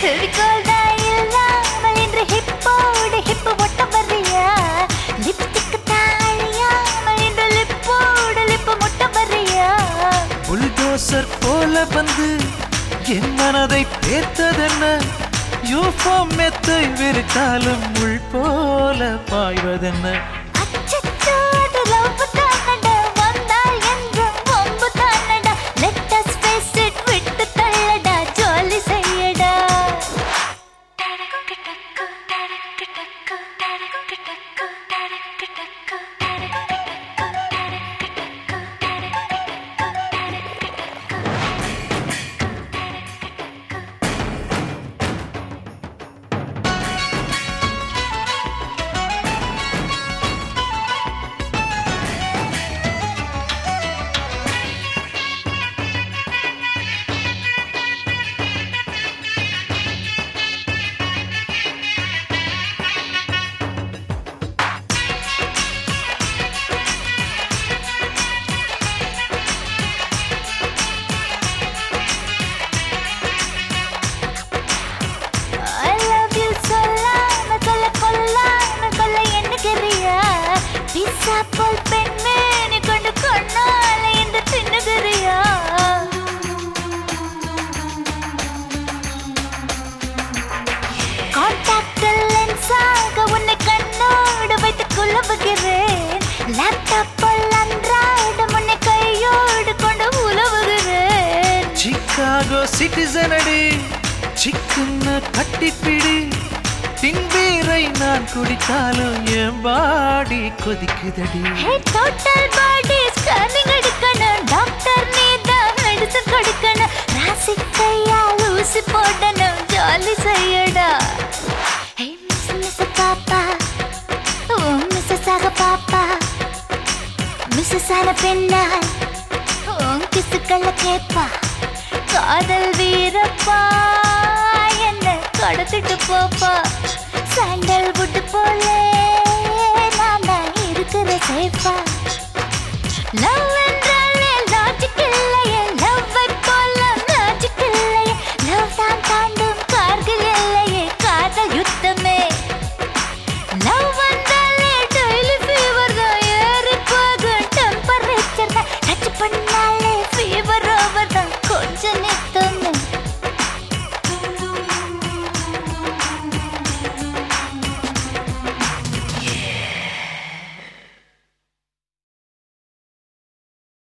ஃபெவிகால் தான் இல்லாமல் இன்று ஹிப்போடு ஹிப் ஒட்ட வர்றியா லிப்ஸ்டிக் தான் அழியாமல் இன்று லிப்போடு லிப் முட்ட வர்றியா புல்டோசர் போல வந்து என் மனதை பேர்த்ததென்ன யூஃபார்ம் மெத்தை விரித்தாலும் உள் போல பாய்வதென்ன அச்சச்சோ, அது love தானடா, வந்தால் என்றும் வம்பு தானடா. Let us face it, விட்டு தள்ளடா, ஜாலி செய்யடா. I love you சொல்லாம சொல்ல கொல்லாம கொல்ல எண்ணுகிறியா? pizza போல் பெண்மேனி கொண்டு கொன்னால இந்த தின்னுகிறியா? Contact lens ஆக உன்னை கண்ணோடு வைத்து குலவுகிறேன். Laptop போல் அன்றாடம் உன்னை கையோடு கொண்டு உலவுகிறேன் சிக்காகோ சிட்டிசன் அடி சிக்குன்னு கட்டிப்பிடி தின்பீரை நான் குடித்தாலும் என் பாடி கொதிக்குதடி ஹே டோட்டல் பாடி ஸ்கேனிங் எடுக்கணும் டாக்டர் நீ தான் மெடிசன் கொடுக்கணும் ராசி கையால் ஊசி போடணும் ஜாலி செய்யடா ஹே மிஸ் மிஸ் பாப்பா ஓ மிஸ்ஸஸ் ஆக பாப்பா மிஸ்ஸஸ் ஆன பெண்ணால் உன் கிசுக்கள கேப்பா காதல் வீரப்பா என்ன கடத்திட்டு போப்பா